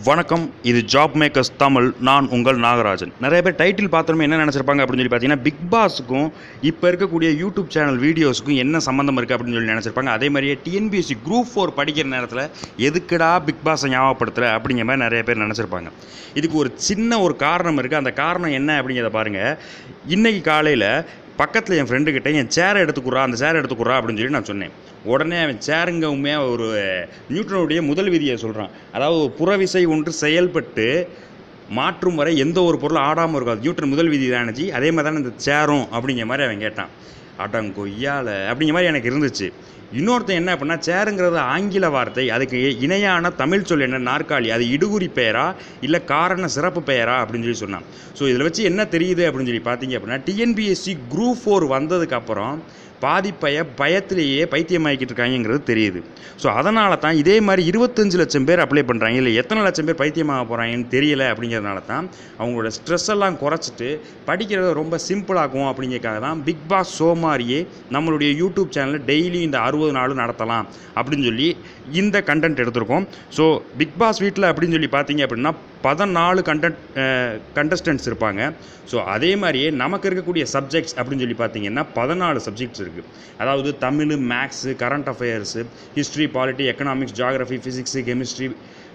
வணக்கம் இது job makers Tamil நான் உங்கள் நாகராஜன் நிறைய பேர் டைட்டில் பார்த்தோமே என்ன நினச்சிருப்பாங்க அப்படின்னு சொல்லி பார்த்தீங்கன்னா பிக் பாஸுக்கும் இப்போ இருக்கக்கூடிய யூடியூப் சேனல் வீடியோஸுக்கும் என்ன சம்மந்தம் இருக்குது அப்படின்னு சொல்லி நினச்சிருப்பாங்க அதே மாதிரியே டிஎன்பிஎஸ்சி குரூப் ஃபோர் படிக்கிற நேரத்தில் எதுக்குடா பிக் பாஸை ஞாபகப்படுத்தலை அப்படிங்கிற மாதிரி நிறைய பேர் நினச்சிருப்பாங்க இதுக்கு ஒரு சின்ன ஒரு காரணம் இருக்குது அந்த காரணம் என்ன அப்படிங்கிறத பாருங்கள் இன்னைக்கு காலையில் பக்கத்தில் என் ஃப்ரெண்டுக்கிட்ட என் சேரை எடுத்துக்குறா அந்த சேரை எடுத்துக்குறா அப்படின்னு சொல்லி நான் சொன்னேன் உடனே அவன் சேருங்கவுமே ஒரு நியூட்டனுடைய முதல் விதியை சொல்கிறான் அதாவது ஒரு புறவிசை ஒன்று செயல்பட்டு மாற்றும் வரை எந்த ஒரு பொருளும் ஆடாமல் இருக்கும் அது நியூட்டன் முதல் விதி தானச்சு அதே மாதிரி தானே இந்த சேரும் அப்படிங்கிற மாதிரி அவன் கேட்டான் அடங்கொய்யால அப்படிங்கிற மாதிரி எனக்கு இருந்துச்சு இன்னொருத்தன் என்ன அப்படின்னா சேருங்கிறது ஆங்கில வார்த்தை அதுக்கு இணையான தமிழ் சொல் என்ன நாற்காலி அது இடுகுறி பெயரா இல்லை காரண சிறப்பு பெயரா அப்படின்னு சொல்லி சொன்னான் ஸோ இதில் வச்சு என்ன தெரியுது அப்படின்னு சொல்லி பார்த்தீங்க அப்படின்னா டிஎன்பிஎஸ்சி குரூப் ஃபோர் வந்ததுக்கப்புறம் பாதி பய பயத்திலேயே பைத்தியமாக்கிட்டு இருக்காங்கிறது தெரியுது ஸோ அதனால தான் இதே மாதிரி இருபத்தஞ்சு லட்சம் பேர் அப்ளை பண்ணுறாங்க இல்லை எத்தனை லட்சம் பேர் பைத்தியமாக போகிறாங்கன்னு தெரியல அப்படிங்கிறதுனால தான் அவங்களோட ஸ்ட்ரெஸ் எல்லாம் குறைச்சிட்டு படிக்கிறத ரொம்ப சிம்பிளாக்கும் அப்படிங்கிறதுக்காக தான் பிக் பாஸ் ஷோ மாதிரியே நம்மளுடைய யூடியூப் சேனலில் டெய்லி இந்த அறுபது நாளும் நடத்தலாம் அப்படின்னு சொல்லி இந்த கண்டென்ட் எடுத்திருக்கோம் ஸோ பிக் பாஸ் வீட்டில் அப்படின்னு சொல்லி பார்த்தீங்க அப்படின்னா பதினாலு கண்டென்ட் கண்டஸ்டன்ட்ஸ் இருப்பாங்க ஸோ அதே மாதிரியே நமக்கு இருக்கக்கூடிய சப்ஜெக்ட்ஸ் அப்படின்னு சொல்லி பார்த்தீங்கன்னா பதினாலு சப்ஜெக்ட்ஸ் இருக்குது அதாவது Tamil maths current affairs history polity economics geography physics chemistry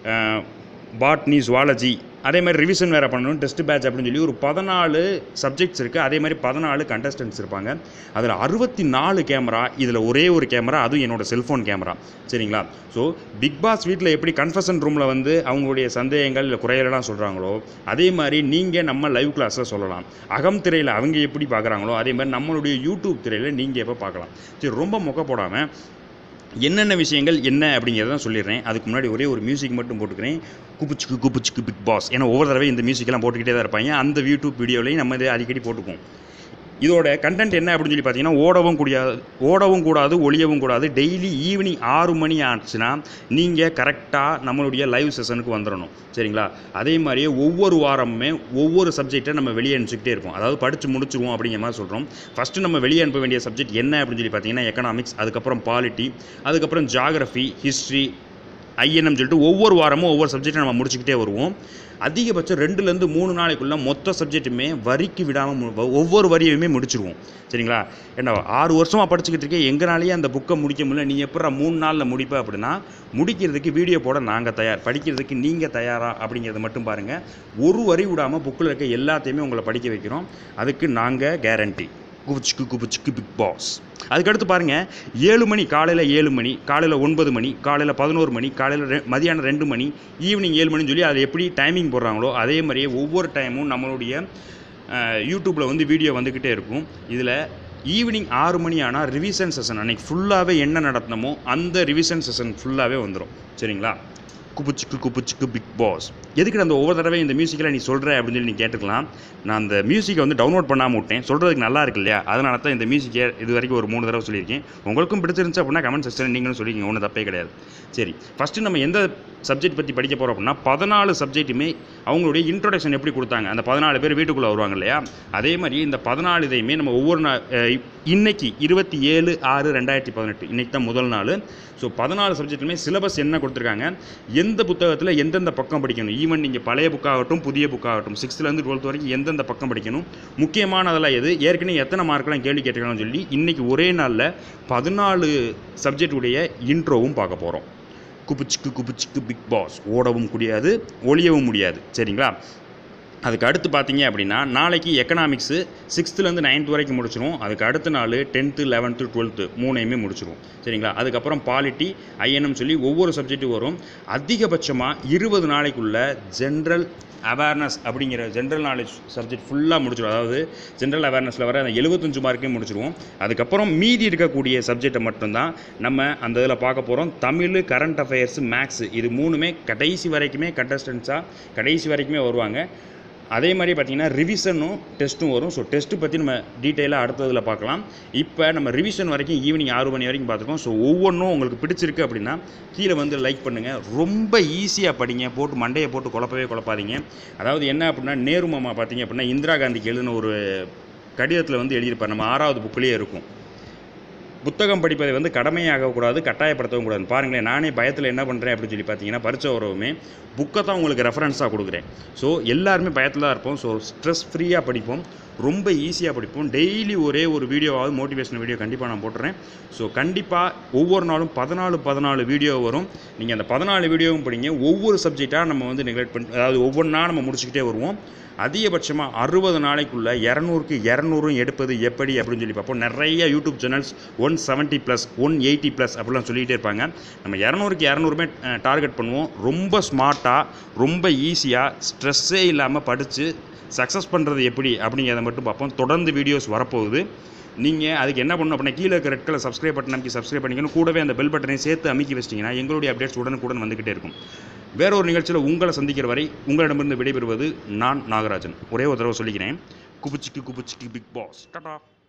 botany zoology அதே மாதிரி ரிவிஷன் வேறு பண்ணணும் டெஸ்ட் பேட்ச் அப்படின்னு சொல்லி ஒரு பதினாலு சப்ஜெக்ட்ஸ் இருக்குது அதே மாதிரி பதினாலு கண்டஸ்டன்ட்ஸ் இருப்பாங்க அதில் அறுபத்தி நாலு கேமரா இதில் ஒரே ஒரு கேமரா அதுவும் என்னோட செல்ஃபோன் கேமரா சரிங்களா ஸோ பிக் பாஸ் வீட்டில் எப்படி கன்ஃபஷன் ரூமில் வந்து அவங்களுடைய சந்தேகங்கள் இல்லை குறையலாம் சொல்கிறாங்களோ அதே மாதிரி நீங்கள் நம்ம லைவ் கிளாஸில் சொல்லலாம் அகம் திரையில் அவங்க எப்படி பார்க்குறாங்களோ அதே மாதிரி நம்மளுடைய யூடியூப் திரையில் நீங்கள் எப்போ பார்க்கலாம் சரி ரொம்ப மொக்க போடாமல் என்னென்ன விஷயங்கள் என்ன அப்படிங்கிறத தான் சொல்லிடுறேன் அதுக்கு முன்னாடி ஒரே ஒரு மியூசிக் மட்டும் போட்டுக்கிறேன் குப்புச்சுக்கு குப்புச்சுக்கு பிக் பாஸ் ஏன்னா ஒவ்வொரு தடவை இந்த மியூசிக்கெல்லாம் போட்டுக்கிட்டே தான் இருப்பாங்க அந்த யூடியூப் வீடியோலையும் நம்ம இதை அடிக்கடி போட்டுக்குவோம் இதோட கண்டென்ட் என்ன அப்படின்னு சொல்லி பார்த்தீங்கன்னா ஓடவும் கூடாது ஓடவும் கூடாது ஒளியவும் கூடாது டெய்லி ஈவினிங் ஆறு மணி ஆச்சுன்னா நீங்கள் கரெக்டாக நம்மளுடைய லைவ் செஷனுக்கு வந்துடணும் சரிங்களா அதே மாதிரியே ஒவ்வொரு வாரமுமே ஒவ்வொரு சப்ஜெக்டை நம்ம வெளியே அனுப்பிச்சிக்கிட்டே இருப்போம் அதாவது படித்து முடிச்சிருவோம் அப்படிங்கிற மாதிரி சொல்கிறோம் ஃபஸ்ட்டு நம்ம வெளியே அனுப்ப வேண்டிய சப்ஜெக்ட் என்ன அப்படின்னு சொல்லி பார்த்தீங்கன்னா எக்கனாமிக்ஸ் அதுக்கப்புறம் பாலிட்டி அதுக்கப்புறம் ஜாகிரஃபி ஹிஸ்ட்ரி ஐஎன்எம் சொல்லிட்டு ஒவ்வொரு வாரமும் ஒவ்வொரு சப்ஜெக்டை நம்ம முடிச்சுக்கிட்டே வருவோம் அதிகபட்சம் ரெண்டுலேருந்து மூணு நாளைக்குள்ளே மொத்த சப்ஜெக்ட்டுமே வரிக்கு விடாமல் ஒவ்வொரு வரியையுமே முடிச்சிருவோம் சரிங்களா என்ன ஆறு வருஷமாக படிச்சுக்கிட்டு இருக்கேன் எங்கனாலேயே அந்த புக்கை முடிக்க முடியல நீ எப்படா மூணு நாளில் முடிப்ப அப்படின்னா முடிக்கிறதுக்கு வீடியோ போட நாங்கள் தயார் படிக்கிறதுக்கு நீங்கள் தயாரா அப்படிங்கிறத மட்டும் பாருங்கள் ஒரு வரி விடாமல் புக்கில் இருக்க எல்லாத்தையுமே உங்களை படிக்க வைக்கிறோம் அதுக்கு நாங்கள் கேரண்டி குபுச்சுக்கு குபுச்சுக்கு பிக் பாஸ் அதுக்கடுத்து பாருங்கள் ஏழு மணி காலையில் ஏழு மணி காலையில் ஒன்பது மணி காலையில் பதினோரு மணி காலையில் ரெ மதியானம் ரெண்டு மணி ஈவினிங் ஏழு மணின்னு சொல்லி அது எப்படி டைமிங் போடுறாங்களோ அதே மாதிரியே ஒவ்வொரு டைமும் நம்மளுடைய யூடியூப்பில் வந்து வீடியோ வந்துக்கிட்டே இருக்கும் இதில் ஈவினிங் ஆறு மணி ஆனால் ரிவிஷன் செஷன் அன்றைக்கி ஃபுல்லாகவே என்ன நடத்தினமோ அந்த ரிவிஷன் செஷன் ஃபுல்லாகவே வந்துடும் சரிங்களா குப்புச்சுக்கு குப்புச்சுக்கு பிக் பாஸ் எதுக்கு அந்த ஒவ்வொரு தடவை இந்த மியூசிக்கில் நீ சொல்கிற அப்படின்னு சொல்லி நீ கேட்டுக்கலாம் நான் அந்த மியூசிக்கை வந்து டவுன்லோட் பண்ணாமல் விட்டேன் சொல்கிறதுக்கு நல்லா இருக்கு இல்லையா அதனால தான் இந்த மியூசிக்கை இது வரைக்கும் ஒரு மூணு தடவை சொல்லியிருக்கேன் உங்களுக்கும் பிடிச்சிருந்துச்சு அப்படின்னா கமெண்ட் செக்ஷனில் நீங்களும் சொல்லிக்கிங்க ஒன்றும் தப்பே கிடையாது சரி ஃபஸ்ட்டு நம்ம எந்த சப்ஜெக்ட் பற்றி படிக்க போகிறோம் அப்படின்னா பதினாலு சப்ஜெக்ட்டுமே அவங்களுடைய இன்ட்ரொடக்ஷன் எப்படி கொடுத்தாங்க அந்த பதினாலு பேர் வீட்டுக்குள்ளே வருவாங்க இல்லையா அதே மாதிரி இந்த பதினாலு இதையுமே நம்ம ஒவ்வொரு நாள் இன்னைக்கு இருபத்தி ஏழு ஆறு ரெண்டாயிரத்தி பதினெட்டு இன்னைக்கு தான் முதல் நாள் ஸோ பதினாலு சப்ஜெக்ட்டுமே சிலபஸ் என்ன கொடுத்துருக்காங்க எந்த புத்தகத்தில் எந்தெந்த பக்கம் படிக்கணும் ஈவன் நீங்கள் பழைய புக்காகட்டும் புதிய புக்காகட்டும் சிக்ஸ்த்துலேருந்து டுவெல்த் வரைக்கும் எந்தெந்த பக்கம் படிக்கணும் முக்கியமானதெல்லாம் எது ஏற்கனவே எத்தனை மார்க்கெலாம் கேள்வி கேட்டிருக்காங்கன்னு சொல்லி இன்றைக்கி ஒரே நாளில் பதினாலு சப்ஜெக்ட் உடைய இன்ட்ரோவும் பார்க்க போகிறோம் குப்புச்சுக்கு குப்புச்சுக்கு பிக் பாஸ் ஓடவும் முடியாது ஒளியவும் முடியாது சரிங்களா அதுக்கு அடுத்து பார்த்தீங்க அப்படின்னா நாளைக்கு எக்கனாமிக்ஸு சிக்ஸ்த்துலேருந்து நைன்த் வரைக்கும் முடிச்சிடும் அதுக்கு அடுத்த நாள் டென்த்து லெவன்த்து டுவெல்த்து மூணையுமே முடிச்சிடும் சரிங்களா அதுக்கப்புறம் பாலிட்டி ஐஎன்எம் சொல்லி ஒவ்வொரு சப்ஜெக்ட்டும் வரும் அதிகபட்சமாக இருபது நாளைக்குள்ள ஜென்ரல் அவேர்னஸ் அப்படிங்கிற ஜென்ரல் நாலேஜ் சப்ஜெக்ட் ஃபுல்லாக முடிச்சிடும் அதாவது ஜென்ரல் அவேர்னஸில் வர அந்த எழுபத்தஞ்சு மார்க்கையும் முடிச்சிடுவோம் அதுக்கப்புறம் மீதி இருக்கக்கூடிய சப்ஜெக்டை மட்டும்தான் நம்ம அந்த இதில் பார்க்க போகிறோம் தமிழ் கரண்ட் அஃபேர்ஸ் மேக்ஸு இது மூணுமே கடைசி வரைக்குமே கண்டஸ்டன்ஸாக கடைசி வரைக்குமே வருவாங்க அதே மாதிரி பார்த்தீங்கன்னா ரிவிஷனும் டெஸ்ட்டும் வரும் ஸோ டெஸ்ட்டு பற்றி நம்ம டீட்டெயிலாக அடுத்ததில் பார்க்கலாம் இப்போ நம்ம ரிவிஷன் வரைக்கும் ஈவினிங் ஆறு மணி வரைக்கும் பார்த்துருக்கோம் ஸோ ஒவ்வொன்றும் உங்களுக்கு பிடிச்சிருக்கு அப்படின்னா கீழே வந்து லைக் பண்ணுங்கள் ரொம்ப ஈஸியாக படிங்க போட்டு மண்டையை போட்டு குழப்பவே குழப்பாதீங்க அதாவது என்ன அப்படின்னா நேரு மாமா பார்த்தீங்க அப்படின்னா இந்திரா காந்திக்கு எழுதின ஒரு கடிதத்தில் வந்து எழுதியிருப்பார் நம்ம ஆறாவது புக்கிலேயே இருக்கும் புத்தகம் படிப்பதை வந்து கடமையாகக்கூடாது கட்டாயப்படுத்தவும் கூடாது பாருங்களேன் நானே பயத்தில் என்ன பண்ணுறேன் அப்படின்னு சொல்லி பார்த்தீங்கன்னா பரிச்சை வரவுமே புக்கை தான் உங்களுக்கு ரெஃபரன்ஸாக கொடுக்குறேன் ஸோ எல்லாருமே பயத்தில் தான் இருப்போம் ஸோ ஸ்ட்ரெஸ் ஃப்ரீயாக படிப்போம் ரொம்ப ஈஸியாக படிப்போம் டெய்லி ஒரே ஒரு வீடியோவாவது மோட்டிவேஷனல் வீடியோ கண்டிப்பாக நான் போட்டுறேன் ஸோ கண்டிப்பாக ஒவ்வொரு நாளும் பதினாலு பதினாலு வீடியோ வரும் நீங்கள் அந்த பதினாலு வீடியோவும் படிங்க ஒவ்வொரு சப்ஜெக்டாக நம்ம வந்து நெக்லெக்ட் பண்ணி அதாவது ஒவ்வொன்றா நம்ம முடிச்சுக்கிட்டே வருவோம் அதிகபட்சமாக அறுபது நாளைக்குள்ளே இரநூறுக்கு இரநூறும் எடுப்பது எப்படி அப்படின்னு சொல்லி பார்ப்போம் நிறைய YouTube channels one seventy plus one eighty plus அப்படிலாம் சொல்லிகிட்டே இருப்பாங்க நம்ம இரநூறுக்கு இரநூறுமே டார்கெட் பண்ணுவோம் ரொம்ப ஸ்மார்ட்டாக ரொம்ப ஈஸியாக ஸ்ட்ரெஸ்ஸே இல்லாமல் படித்து சக்ஸஸ் பண்ணுறது எப்படி அப்படிங்கிறத மட்டும் பார்ப்போம் தொடர்ந்து வீடியோஸ் வரப்போகுது நீங்கள் அதுக்கு என்ன பண்ணணும் அப்படின்னா கீழே இருக்க ரெட் கலர் சப்ஸ்கிரைப் பட்டன் அமைக்கி சப்ஸ்கிரைப் பண்ணிக்கணும் கூடவே அந்த பெல் பட்டனை சேர்த்து அமைக்கி வச்சிட்டிங்கன்னா எங்களுடைய அப்டேட்ஸ் உடனுக்குடன் வந்துக்கிட்டே இருக்கும் வேற ஒரு நிகழ்ச்சியில் உங்களை சந்திக்கிற வரை உங்களிடமிருந்து விடைபெறுவது நான் நாகராஜன் ஒரே ஒரு தடவை சொல்லிக்கிறேன் குபுச்சிக்கு குபுச்சிக்கு பிக் பாஸ் டாடா